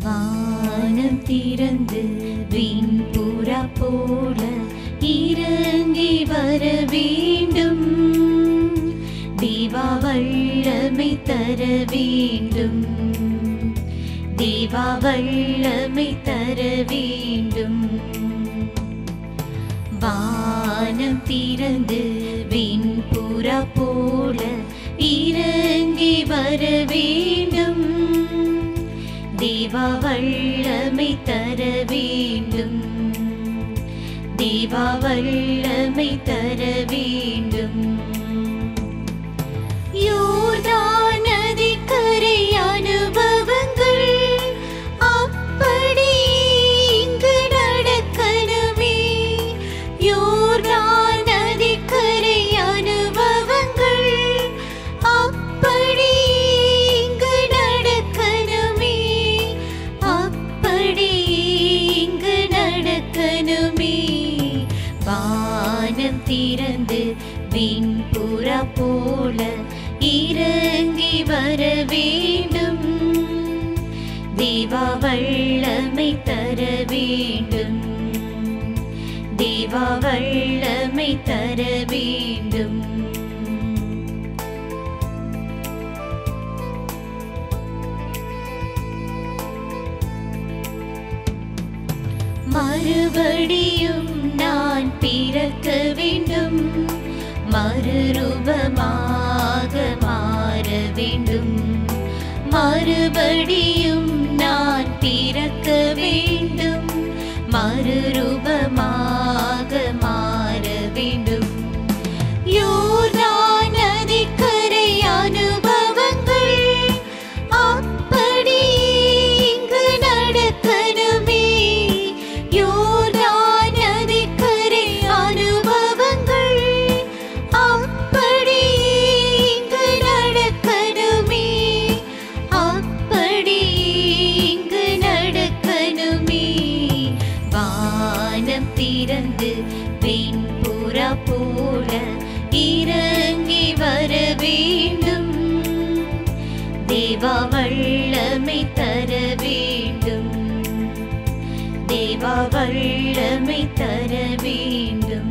வானம் திறந்து விண்புறா போல இறங்கி வர வேண்டும் தேவா வல்லமை தர வேண்டும் தேவா வல்லமை தர வேண்டும் வானம் திறந்து விண்புறா போல இறங்கி வர வேண்டும் தேவா வல்லமை தர வேண்டும் தேவா வல்லமை தர வேண்டும் யோர்தான் நதிக்கரை அனுபவங்கள் அப்படி இங்கு நடக்கணுமே யோர்தான் நதிக்கரை அனுபவங்கள் அப்படி இங்கு நடக்கணுமே அப்படி இங்கு நடக்கணுமே வானம் திறந்து விண்புறா போல இறங்கி வர வேண்டும் தேவா வல்லமை தர வேண்டும் தேவா வல்லமை தர வேண்டும் மறுபடியும் நான் பிறக்க வேண்டும் மறுரூபமாக மாற வேண்டும் மறுபடியும் நான் பிறக்க வேண்டும் மறுரூபமாக மாற வேண்டும் யோர்தான் நதிக்கரை அனுபவங்கள் அப்படி இங்கு நடக்கணுமே யோர்தான் நதிக்கரை அனுபவங்கள் அப்படி இங்கு நடக்கணுமே அப்படி இங்கு நடக்கணுமே வானம் திறந்து வெண்புறா போல இறங்கி வர வேண்டும் தேவா வல்லமை தர வேண்டும் தேவா வல்லமை தர வேண்டும்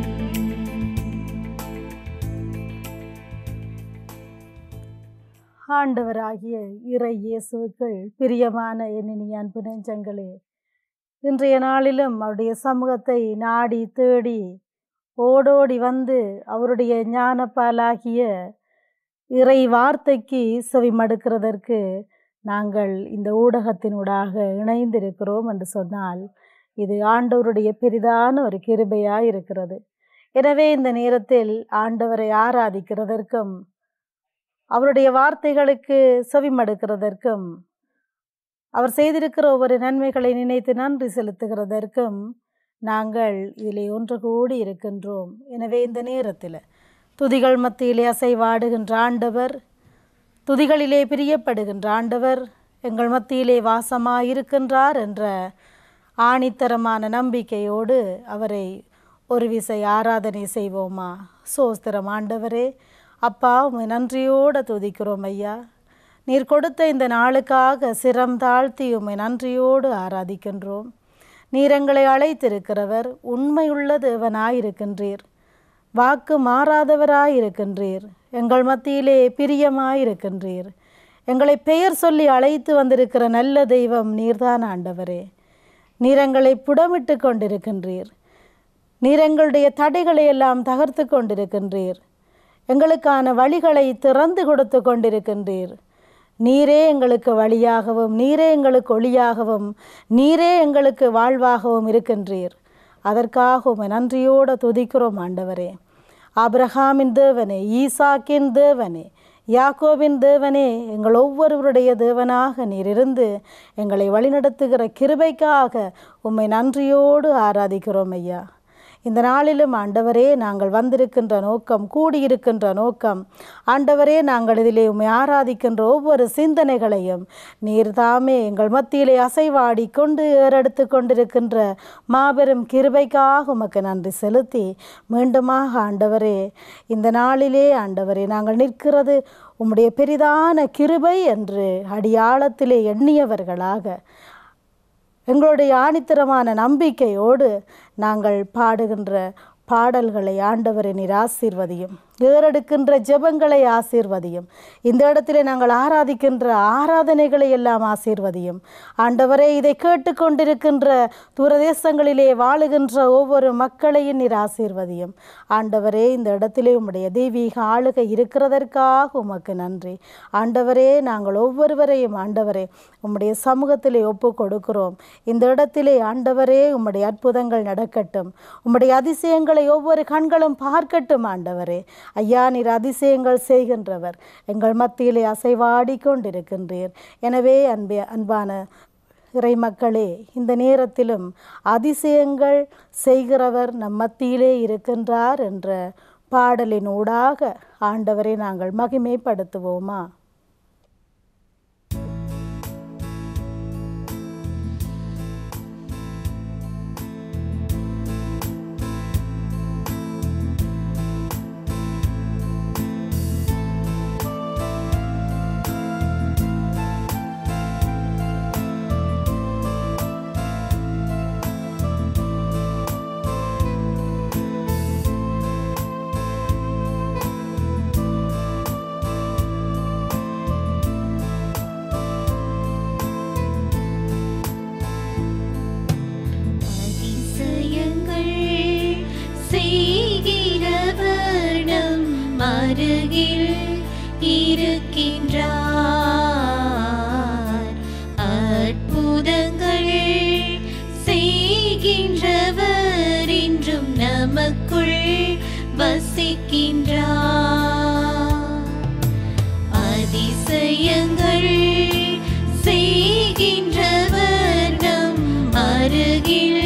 ஆண்டவராகிய இறை இயேசுவுக்குள் பிரியமான எண்ணினி அன்பு நெஞ்சங்களே இன்றைய நாளிலும் அவருடைய சமூகத்தை நாடி தேடி ஓடோடி வந்து அவருடைய ஞானப்பாலாகிய இறை வார்த்தைக்கு செவி மடுக்கிறதற்கு நாங்கள் இந்த ஊடகத்தினூடாக இணைந்திருக்கிறோம் என்று சொன்னால் இது ஆண்டவருடைய பெரிதான ஒரு கிருபையாய் இருக்கிறது எனவே இந்த நேரத்தில் ஆண்டவரை ஆராதிக்கிறதற்கும் அவருடைய வார்த்தைகளுக்கு செவிமடுக்கிறதற்கும் அவர் செய்திருக்கிற ஒவ்வொரு நன்மைகளை நினைத்து நன்றி செலுத்துகிறதற்கும் நாங்கள் இதிலே ஒன்று கூடி இருக்கின்றோம் எனவே இந்த நேரத்தில் துதிகள் மத்தியிலே அசைவாடுகின்ற ஆண்டவர் துதிகளிலே பிரியப்படுகின்ற ஆண்டவர் எங்கள் மத்தியிலே வாசமாயிருக்கின்றார் என்ற ஆணித்தரமான நம்பிக்கையோடு அவரை ஒரு விசை ஆராதனை செய்வோமா சோஸ்திரம் ஆண்டவரே அப்பா உம்மை நன்றியோடு துதிக்கிறோம் ஐயா நீர் கொடுத்த இந்த நாளுக்காக சிரம் தாழ்த்தி உம்மை நன்றியோடு ஆராதிக்கின்றோம் நீர் எங்களை அழைத்திருக்கிறவர் உண்மையுள்ள தேவனாயிருக்கின்றீர் வாக்கு மாறாதவராயிருக்கின்றீர் எங்கள் மத்தியிலே பிரியமாயிருக்கின்றீர் எங்களை பெயர் சொல்லி அழைத்து வந்திருக்கிற நல்ல தெய்வம் நீர்தான் ஆண்டவரே நீர் எங்களை புடமிட்டு கொண்டிருக்கின்றீர் நீர் எங்களுடைய தடைகளை எல்லாம் தகர்த்து கொண்டிருக்கின்றீர் எங்களுக்கான வழிகளை திறந்து கொடுத்து கொண்டிருக்கின்றீர் நீரே எங்களுக்கு வழியாகவும் நீரே எங்களுக்கு ஒளியாகவும் நீரே எங்களுக்கு வாழ்வாகவும் இருக்கின்றீர் அதற்காக உம்மை நன்றியோடு துதிக்கிறோம் ஆண்டவரே ஆபிரகாமின் தேவனே ஈசாக்கின் தேவனே யாக்கோபின் தேவனே எங்கள் ஒவ்வொருவருடைய தேவனாக நீர் இருந்து எங்களை வழிநடத்துகிற கிருபைக்காக உம்மை நன்றியோடு ஆராதிக்கிறோம் ஐயா இந்த நாளிலும் ஆண்டவரே நாங்கள் வந்திருக்கின்ற நோக்கம் கூடியிருக்கின்ற நோக்கம் ஆண்டவரே நாங்கள் இதிலே உம்மை ஆராதிக்கின்ற ஒவ்வொரு சிந்தனைகளையும் நீர் தாமே எங்கள் மத்தியிலே அசைவாடி கொண்டு ஏறெடுத்து கொண்டிருக்கின்ற மாபெரும் கிருபைக்காக உமக்கு நன்றி செலுத்தி மீண்டுமாக ஆண்டவரே இந்த நாளிலே ஆண்டவரே நாங்கள் நிற்கிறது உம்முடைய பெரிதான கிருபை என்று அடியாளத்திலே எண்ணியவர்களாக எங்களுடைய ஆணித்தரமான நம்பிக்கையோடு நாங்கள் பாடுகின்ற பாடல்களை ஆண்டவரை நீர் ஆசீர்வதியும் ஏறெடுக்கின்ற ஜெபங்களை ஆசீர்வதியும் இந்த இடத்திலே நாங்கள் ஆராதிக்கின்ற ஆராதனைகளை எல்லாம் ஆசீர்வதியும் ஆண்டவரே இதை கேட்டுக்கொண்டிருக்கின்ற தூரதேசங்களிலே வாழுகின்ற ஒவ்வொரு மக்களையும் நீர் ஆசீர்வதியும் ஆண்டவரே இந்த இடத்திலே உம்முடைய தெய்வீக ஆளுகை இருக்கிறதற்காக உமக்கு நன்றி ஆண்டவரே நாங்கள் ஒவ்வொருவரையும் ஆண்டவரே உம்முடைய சமூகத்திலே ஒப்பு கொடுக்கிறோம் இந்த இடத்திலே ஆண்டவரே உம்முடைய அற்புதங்கள் நடக்கட்டும் உம்முடைய அதிசயங்களை ஒவ்வொரு கண்களும் பார்க்கட்டும் ஆண்டவரே ஐயா நீர் அதிசயங்கள் செய்கின்றவர் எங்கள் மத்தியிலே அசைவாடி கொண்டிருக்கின்றீர் எனவே அன்பே அன்பான இறை மக்களே இந்த நேரத்திலும் அதிசயங்கள் செய்கிறவர் நம் மத்தியிலே இருக்கின்றார் என்ற பாடலின் ஊடாக ஆண்டவரை நாங்கள் மகிமைப்படுத்துவோமா அதிசயங்கள் செய்கிறவர் நம் அருகில் இருக்கின்றார் அற்புதங்கள் செய்கின்றவர் இன்றும் நமக்குள் வசிக்கின்றார் அதிசயங்கள் செய்கின்றவர் நம் அருகில்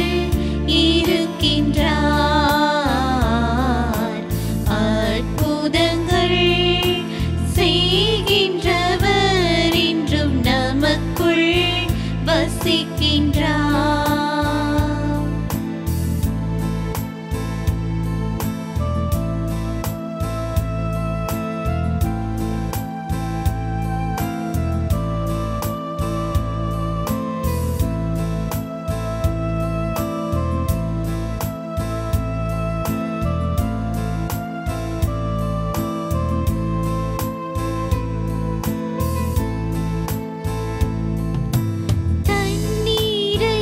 இருக்கின்றார் அற்புதங்கள் செய்கின்றவர் இன்றும் நமக்குள் வசிக்கின்றார் தண்ணீரை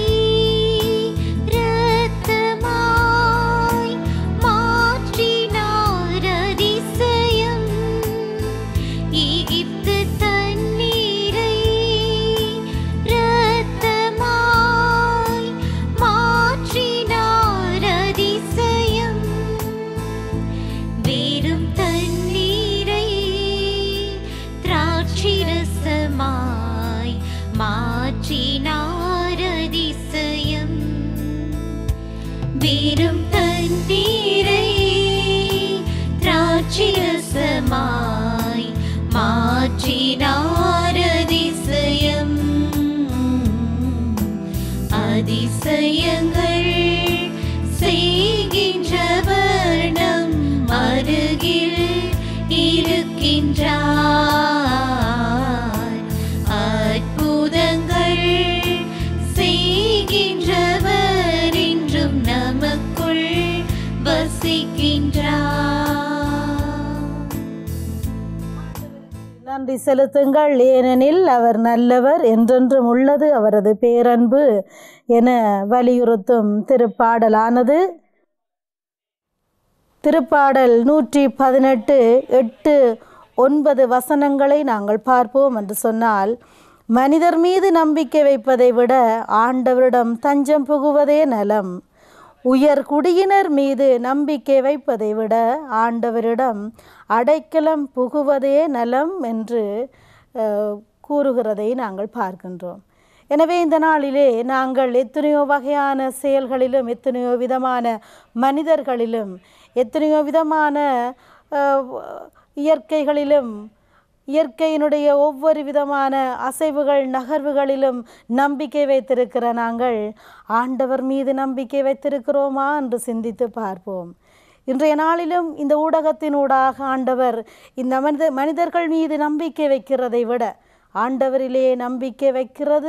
இரத்தமாய் மாற்றினார் அதிசயம் எகிப்து தண்ணீரை இரத்தமாய் மாற்றினார் அதிசயம் வெறும் தண்ணீரை திராட்சரசமாய் மாற்றினார் அதிசயம் வெறும் தண்ணீரை திராட்சரசமாய் மாற்றினார் அதிசயம் அதிசயங்கள் செய்கின்றவர் நம் அருகில் இருக்கின்றார் அற்புதங்கள் செய்கின்றவர் இன்றும் நமக்குள் வசிக்கின்றார் நன்றி செலுத்துங்கள் ஏனெனில் அவர் நல்லவர் என்றென்றும் உள்ளது அவரது பேரன்பு என வலியுறுத்தும் திருப்பாடலானது திருப்பாடல் நூற்றி பதினெட்டு எட்டு ஒன்பது வசனங்களை நாங்கள் பார்ப்போம் என்று சொன்னால் மனிதர் மீது நம்பிக்கை வைப்பதை விட ஆண்டவரிடம் தஞ்சம் புகுவதே நலம் உயர் குடியினர் மீது நம்பிக்கை வைப்பதை விட ஆண்டவரிடம் அடைக்கலம் புகுவதே நலம் என்று அஹ், கூறுகிறதை நாங்கள் பார்க்கின்றோம் எனவே இந்த நாளிலே நாங்கள் எத்தனையோ வகையான செயல்களிலும் எத்தனையோ விதமான மனிதர்களிலும் எத்தனையோ விதமான அஹ், இயற்கைகளிலும் இயற்கையினுடைய ஒவ்வொரு விதமான அசைவுகள் நகர்வுகளிலும் நம்பிக்கை வைத்திருக்கிற நாங்கள் ஆண்டவர் மீது நம்பிக்கை வைத்திருக்கிறோமா என்று சிந்தித்து பார்ப்போம் இன்றைய நாளிலும் இந்த ஊடகத்தினூடாக ஆண்டவர் இந்த மனித மனிதர்கள் மீது நம்பிக்கை வைக்கிறதை விட ஆண்டவரிலே நம்பிக்கை வைக்கிறது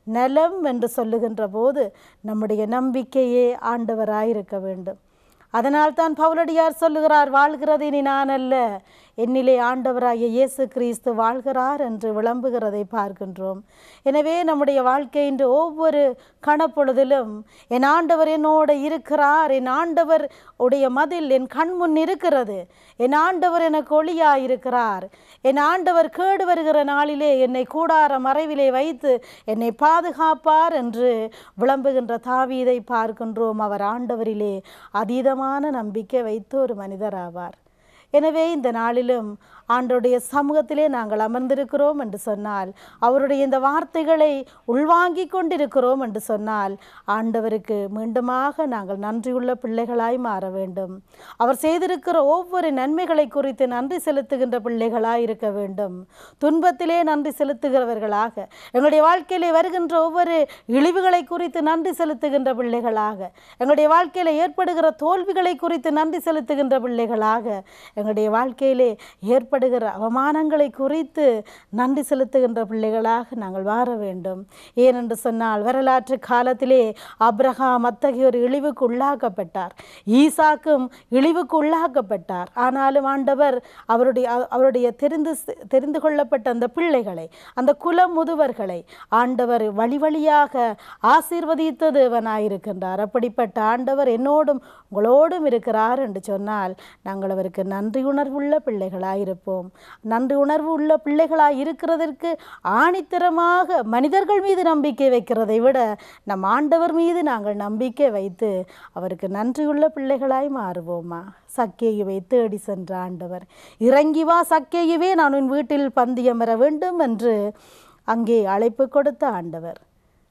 நலம் என்று சொல்லுகின்ற போது நம்முடைய நம்பிக்கையே ஆண்டவராயிருக்க வேண்டும் அதனால் தான் பவுலடியார் சொல்லுகிறார் வாழ்கிறது இனி நான் அல்ல என்னிலே ஆண்டவராகிய இயேசு கிறிஸ்து வாழ்கிறார் என்று விளம்புகிறதை பார்க்கின்றோம் எனவே நம்முடைய வாழ்க்கையின் ஒவ்வொரு கணப்பொழுதிலும் என் ஆண்டவர் என்னோட இருக்கிறார் என் ஆண்டவர் உடைய மதில் என் கண் முன் இருக்கிறது என் ஆண்டவர் எனக்கு ஒளியா இருக்கிறார் என் ஆண்டவர் கேடு வருகிற நாளிலே என்னை கூடார மறைவிலே வைத்து என்னை பாதுகாப்பார் என்று விளம்புகின்ற தாவீதை பார்க்கின்றோம் அவர் ஆண்டவரிலே அதீதமான நம்பிக்கை வைத்து ஒரு மனிதர் ஆவார் எனவே இந்த நாளிலும் ஆண்டோடைய சமூகத்திலே நாங்கள் அமர்ந்திருக்கிறோம் என்று சொன்னால் அவருடைய இந்த வார்த்தைகளை உள்வாங்கிக் கொண்டிருக்கிறோம் என்று சொன்னால் ஆண்டவருக்கு மீண்டுமாக நாங்கள் நன்றியுள்ள பிள்ளைகளாய் மாற வேண்டும் அவர் செய்திருக்கிற ஒவ்வொரு நன்மைகளை குறித்து நன்றி செலுத்துகின்ற பிள்ளைகளாய் இருக்க வேண்டும் துன்பத்திலே நன்றி செலுத்துகிறவர்களாக எங்களுடைய வாழ்க்கையிலே வருகின்ற ஒவ்வொரு இழிவுகளை குறித்து நன்றி செலுத்துகின்ற பிள்ளைகளாக எங்களுடைய வாழ்க்கையில ஏற்படுகிற தோல்விகளை குறித்து நன்றி செலுத்துகின்ற பிள்ளைகளாக எங்களுடைய வாழ்க்கையிலே ஏற்படுகிற அவமானங்களை குறித்து நன்றி செலுத்துகின்ற பிள்ளைகளாக நாங்கள் மாற வேண்டும் ஏனென்று சொன்னால் வரலாற்று காலத்திலே அப்ரஹாம் அத்தகைய ஒரு இழிவுக்கு உள்ளாக்கப்பட்டார் ஈசாக்கும் இழிவுக்கு உள்ளாக்கப்பட்டார் ஆனாலும் ஆண்டவர் அவருடைய அவருடைய தெரிந்து தெரிந்து கொள்ளப்பட்ட அந்த பிள்ளைகளை அந்த குல முதுவர்களை ஆண்டவர் வழி வழியாக ஆசீர்வதித்த தேவனாயிருக்கின்றார் அப்படிப்பட்ட ஆண்டவர் என்னோடும் உங்களோடும் இருக்கிறார் என்று சொன்னால் நாங்கள் அவருக்கு நன்றி உணர்வுள்ள பிள்ளைகளாயிருப்போம் நன்றி உணர்வு உள்ள பிள்ளைகளாய் இருக்கிறதற்கு ஆணித்தரமாக மனிதர்கள் மீது நம்பிக்கை வைக்கிறதை விட நம் ஆண்டவர் மீது நாங்கள் நம்பிக்கை வைத்து அவருக்கு நன்றியுள்ள பிள்ளைகளாய் மாறுவோமா சக்கேயுவை தேடி சென்ற ஆண்டவர் இறங்கி வா சக்கேயுவே நான் உன் வீட்டில் பந்தியம் வர வேண்டும் என்று அங்கே அழைப்பு கொடுத்த ஆண்டவர்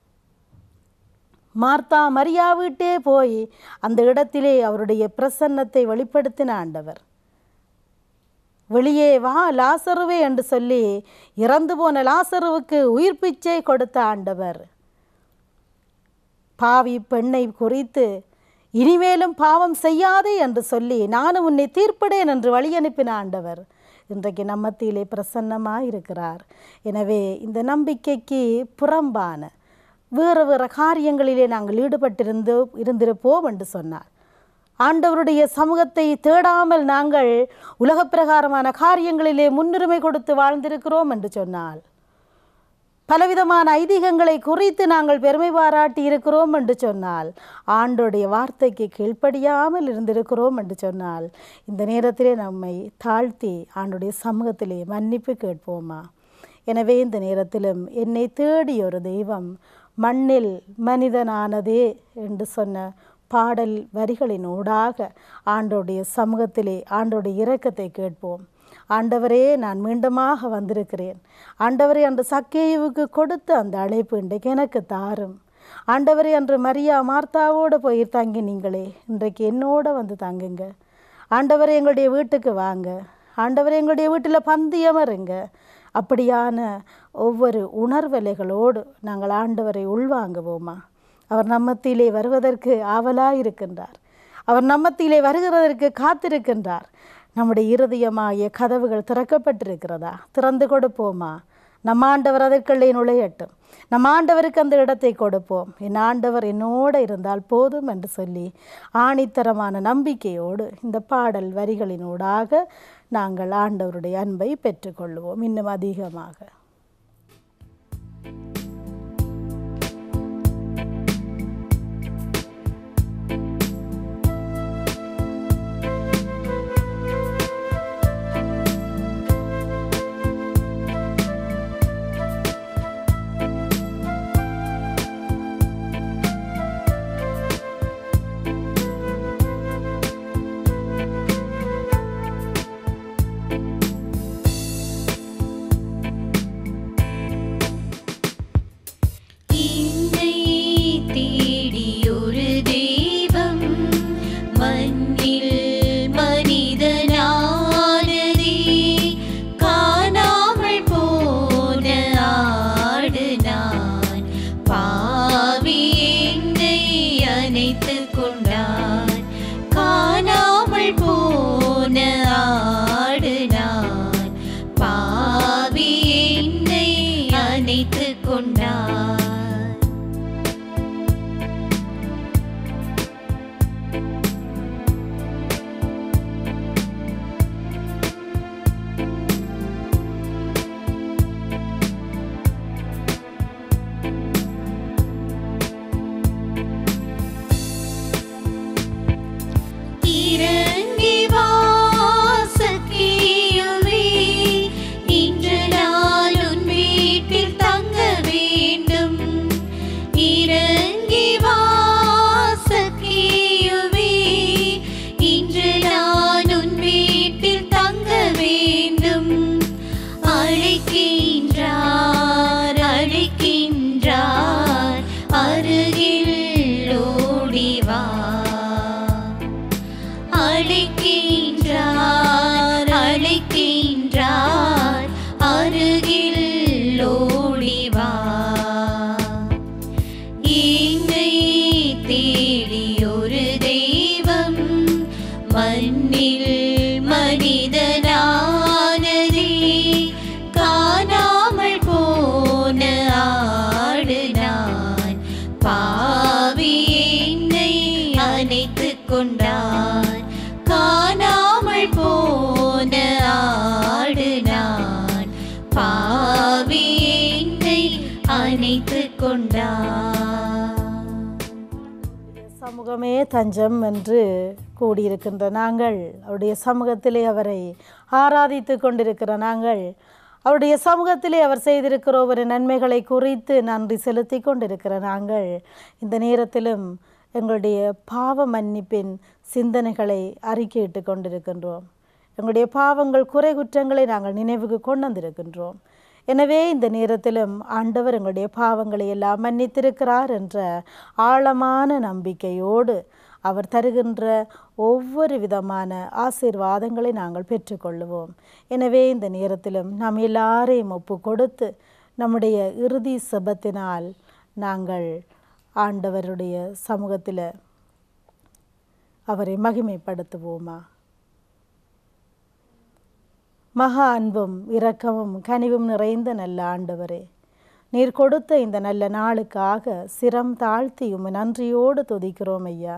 மார்த்தா மரியா வீட்டே போய் அந்த இடத்திலே அவருடைய பிரசன்னத்தை வெளிப்படுத்தின ஆண்டவர் வெளியே வா லாசருவே என்று சொல்லி இறந்து போன லாசருவுக்கு உயிர் பிச்சை கொடுத்த ஆண்டவர் பாவி பெண்ணை குறித்து இனிமேலும் பாவம் செய்யாதே என்று சொல்லி நானும் உன்னை தீர்ப்படேன் என்று வழி அனுப்பின ஆண்டவர் இன்றைக்கு நம்மத்திலே பிரசன்னமாக இருக்கிறார் எனவே இந்த நம்பிக்கைக்கு புறம்பான வேறு வேறு காரியங்களிலே நாங்கள் ஈடுபட்டிருந்து இருந்திருப்போம் என்று சொன்னார் ஆண்டவருடைய சமூகத்தை தேடாமல் நாங்கள் உலகப் பிரகாரமான காரியங்களிலே முன்னுரிமை கொடுத்து வாழ்ந்திருக்கிறோம் என்று சொன்னால் பலவிதமான ஐதீகங்களை குறித்து நாங்கள் பெருமை பாராட்டி இருக்கிறோம் என்று சொன்னால் ஆண்டோடைய வார்த்தைக்கு கீழ்ப்படியாமல் இருந்திருக்கிறோம் என்று சொன்னால் இந்த நேரத்திலே நம்மை தாழ்த்தி ஆண்டுடைய சமூகத்திலே மன்னிப்பு கேட்போமா எனவே இந்த நேரத்திலும் என்னை தேடி ஒரு தெய்வம் மண்ணில் மனிதனானதே என்று சொன்ன பாடல் வரிகளினூடாக ஆண்டோடைய சமூகத்திலே ஆண்டோடைய இரக்கத்தை கேட்போம் ஆண்டவரே நான் மீண்டுமாக வந்திருக்கிறேன் ஆண்டவரே அன்று சக்கேயுவுக்கு கொடுத்த அந்த அழைப்பு இன்றைக்கு எனக்கு தாரும் ஆண்டவரே அன்று மரியா மார்த்தாவோடு போய் தங்கினீங்களே இன்றைக்கு என்னோட வந்து தங்குங்க ஆண்டவரே எங்களுடைய வீட்டுக்கு வாங்க ஆண்டவரே எங்களுடைய வீட்டில் பந்தியமருங்க அப்படியான ஒவ்வொரு உணர்வலைகளோடு நாங்கள் ஆண்டவரை உள்வாங்குவோமா அவர் நம்மத்திலே வருவதற்கு ஆவலாக இருக்கின்றார் அவர் நம்மத்திலே வருகிறதற்கு காத்திருக்கின்றார் நம்முடைய இருதயமாகிய கதவுகள் திறக்கப்பட்டிருக்கிறதா திறந்து கொடுப்போமா நம் ஆண்டவர் அதற்குள்ளே நுழையட்டும் நம் ஆண்டவருக்கு அந்த இடத்தை கொடுப்போம் என் ஆண்டவர் என்னோடு இருந்தால் போதும் என்று சொல்லி ஆணித்தரமான நம்பிக்கையோடு இந்த பாடல் வரிகளினூடாக நாங்கள் ஆண்டவருடைய அன்பை பெற்றுக்கொள்வோம் இன்னும் அதிகமாக அணைத்து கொண்டார் சமூகமே தஞ்சம் என்று கூடியிருக்கின்ற நாங்கள் அவருடைய சமூகத்திலே அவரை ஆராதித்து கொண்டிருக்கிற நாங்கள் அவருடைய சமூகத்திலே அவர் செய்திருக்கிற ஒரு நன்மைகளை குறித்து நன்றி செலுத்தி கொண்டிருக்கிற நாங்கள் இந்த நேரத்திலும் எங்களுடைய பாவ மன்னிப்பின் சிந்தனைகளை அறிக்கையிட்டு கொண்டிருக்கின்றோம் எங்களுடைய பாவங்கள் குறை குற்றங்களை நாங்கள் நினைவுக்கு கொண்டு வந்திருக்கின்றோம் எனவே இந்த நேரத்திலும் ஆண்டவர் எங்களுடைய பாவங்களை எல்லாம் மன்னித்திருக்கிறார் என்ற ஆழமான நம்பிக்கையோடு அவர் தருகின்ற ஒவ்வொரு விதமான ஆசீர்வாதங்களை நாங்கள் பெற்றுக்கொள்ளுவோம் எனவே இந்த நேரத்திலும் நாம் எல்லாரையும் ஒப்பு கொடுத்து நம்முடைய இறுதி செபத்தினால் நாங்கள் ஆண்டவருடைய சமூகத்தில் அவரை மகிமைப்படுத்துவோமா மகா அன்பும் இரக்கமும் கனிவும் நிறைந்த நல்ல ஆண்டவரே நீர் கொடுத்த இந்த நல்ல நாளுக்காக சிரம் தாழ்த்தி உம்மை நன்றியோடு துதிக்கிறோம் ஐயா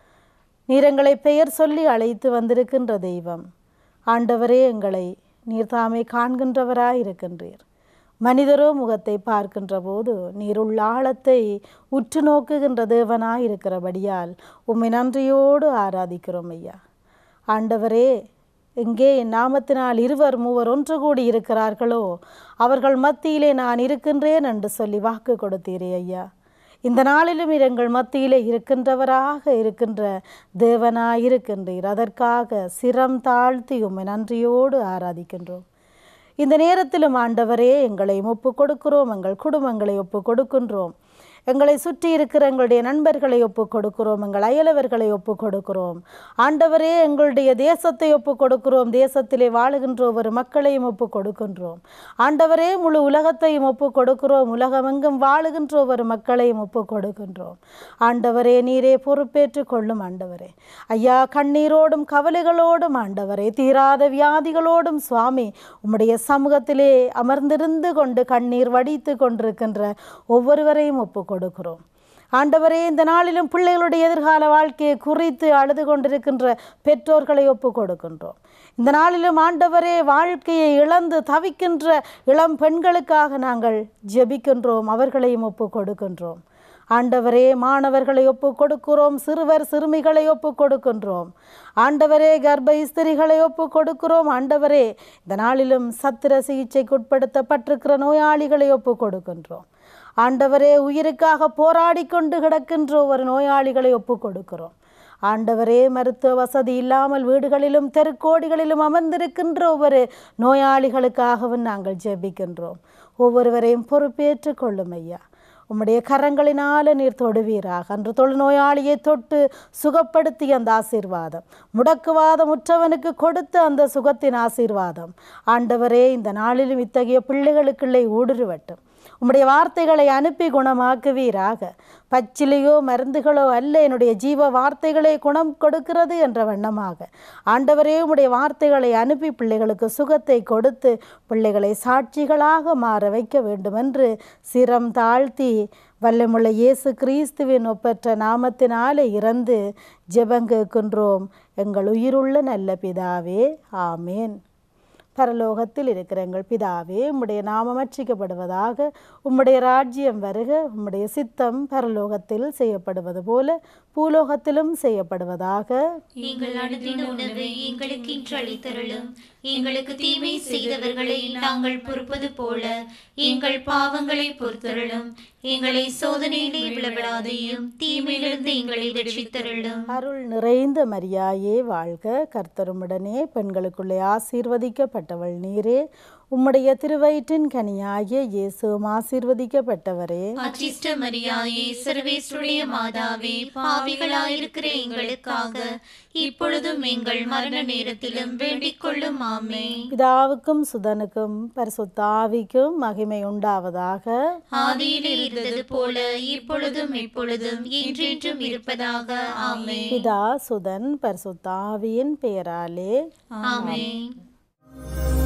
நீர் எங்களை பெயர் சொல்லி அழைத்து வந்திருக்கின்ற தெய்வம் ஆண்டவரே எங்களை நீர் தாமே காண்கின்றவராயிருக்கின்றீர் மனிதரோ முகத்தை பார்க்கின்ற போது நீர் உள்ள ஆழத்தை உற்று நோக்குகின்ற தேவனாயிருக்கிறபடியால் உம்மை நன்றியோடு ஆராதிக்கிறோம் ஐயா ஆண்டவரே எங்கே என் நாமத்தினால் இருவர் மூவர் ஒன்று கூடி இருக்கிறார்களோ அவர்கள் மத்தியிலே நான் இருக்கின்றேன் என்று சொல்லி வாக்கு கொடுத்தீரே ஐயா இந்த நாளிலும் நீர் எங்கள் மத்தியிலே இருக்கின்றவராக இருக்கின்ற தேவனாயிருக்கின்றீர் அதற்காக சிரம் தாழ்த்தி உம்மை நன்றியோடு ஆராதிக்கின்றோம் இந்த நேரத்திலும் ஆண்டவரே எங்களை ஒப்பு கொடுக்கிறோம் எங்கள் குடும்பங்களை ஒப்பு கொடுக்கின்றோம் எங்களை சுற்றி இருக்கிற எங்களுடைய நண்பர்களை ஒப்பு கொடுக்கிறோம் எங்கள் அயலவர்களை ஒப்பு கொடுக்கிறோம் ஆண்டவரே எங்களுடைய தேசத்தை ஒப்பு கொடுக்கிறோம் தேசத்திலே வாழுகின்ற ஒவ்வொரு மக்களையும் ஒப்பு கொடுக்கின்றோம் ஆண்டவரே முழு உலகத்தையும் ஒப்பு கொடுக்கிறோம் உலகமெங்கும் வாழுகின்ற ஒவ்வொரு மக்களையும் ஒப்பு கொடுக்கின்றோம் ஆண்டவரே நீரே பொறுப்பேற்று கொள்ளும் ஆண்டவரே ஐயா கண்ணீரோடும் கவலைகளோடும் ஆண்டவரே தீராத வியாதிகளோடும் சுவாமி உம்முடைய சமூகத்திலே அமர்ந்திருந்து கொண்டு கண்ணீர் வடித்து கொண்டிருக்கின்ற ஒவ்வொருவரையும் ஒப்பு கொடுக்கிறோம் ஆண்டவரே இந்த நாளிலும் பிள்ளைகளுடைய எதிர்கால வாழ்க்கையை குறித்து அழுது கொண்டிருக்கின்ற பெற்றோர்களை ஒப்பு கொடுக்கின்றோம் இந்த நாளிலும் ஆண்டவரே வாழ்க்கையை இழந்து தவிக்கின்ற இளம் பெண்களுக்காக நாங்கள் ஜெபிக்கின்றோம் அவர்களையும் ஒப்பு கொடுக்கின்றோம் ஆண்டவரே மாணவர்களை ஒப்பு கொடுக்கிறோம் சிறுவர் சிறுமிகளை ஒப்பு கொடுக்கின்றோம் ஆண்டவரே கர்ப்ப ஸ்திரிகளை ஒப்பு கொடுக்கிறோம் ஆண்டவரே இந்த நாளிலும் சத்திர சிகிச்சைக்கு உட்படுத்தப்பட்டிருக்கிற நோயாளிகளை ஒப்பு கொடுக்கின்றோம் ஆண்டவரே உயிருக்காக போராடி கொண்டு கிடக்கின்ற ஒரு நோயாளிகளை ஒப்பு கொடுக்கிறோம் ஆண்டவரே மருத்துவ வசதி இல்லாமல் வீடுகளிலும் தெருக்கோடிகளிலும் அமர்ந்திருக்கின்ற ஒவ்வொரு நோயாளிகளுக்காகவும் நாங்கள் ஜெபிக்கின்றோம் ஒவ்வொருவரையும் பொறுப்பேற்று கொள்ளும் ஐயா உம்முடைய கரங்களினால நீர் தொடுவீராக அன்று தொழுநோயாளியை தொட்டு சுகப்படுத்திய அந்த ஆசீர்வாதம் முடக்குவாதம் உற்றவனுக்கு கொடுத்த அந்த சுகத்தின் ஆசீர்வாதம் ஆண்டவரே இந்த நாளிலும் இத்தகைய பிள்ளைகளுக்குள்ளே ஊடுருவட்டும் உம்முடைய வார்த்தைகளை அனுப்பி குணமாக்குவீராக பச்சிலையோ மருந்துகளோ அல்ல என்னுடைய ஜீவ வார்த்தைகளே குணம் கொடுக்கிறது என்ற வண்ணமாக ஆண்டவரே உம்முடைய வார்த்தைகளை அனுப்பி பிள்ளைகளுக்கு சுகத்தை கொடுத்து பிள்ளைகளை சாட்சிகளாக மாற வைக்க வேண்டுமென்று சிரம் தாழ்த்தி வல்லமுள்ள இயேசு கிறிஸ்துவின் ஒப்பற்ற நாமத்தினாலே இறந்து ஜெபங்கேற்கின்றோம் எங்கள் உயிருள்ள நல்ல பிதாவே ஆமேன் பரலோகத்தில் இருக்கிற எங்கள் பிதாவே உம்முடைய நாமம் அர்ச்சிக்கப்படுவதாக உம்முடைய ராஜ்யம் வருக உம்முடைய சித்தம் பரலோகத்தில் செய்யப்படுவது போல பூலோகத்திலும் செய்யப்படுவதாக எங்கள் அனுதின உணவை எங்களுக்கு இன்று அளித்தருளும் எங்களுக்கு தீமை செய்தவர்களை நாங்கள் பொறுப்பது போல எங்கள் பாவங்களை பொறுத்தருளும் எங்களை சோதனையிலே விழவிடாதையும் தீமையிலிருந்து எங்களை ரட்சித்தருளும் அருள் நிறைந்த மரியாயே வாழ்க கர்த்தருமுடனே பெண்களுக்குள்ளே ஆசீர்வதிக்கப்பட்டவள் நீரே உம்முடைய திருவயிற்றின் கனியாகிய இயேசுவும் ஆசீர்வதிக்கப்பட்டவரே அச்சிஷ்ட மரியாயே சர்வேஸ்வருடைய மாதாவே பாவிகளாயிருக்கிற எங்களுக்காக இப்பொழுதும் எங்கள் மரண நேரத்திலும் வேண்டிக் கொள்ளும் ஆமே பிதாவுக்கும் சுதனுக்கும் பரிசுத்தாவிக்கும் மகிமை உண்டாவதாக ஆதியில் இருந்தது போல இப்பொழுதும் இப்பொழுதும் என்றென்றும் இருப்பதாக ஆமே பிதா சுதன் பரிசுத்தாவியின் பெயராலே ஆமே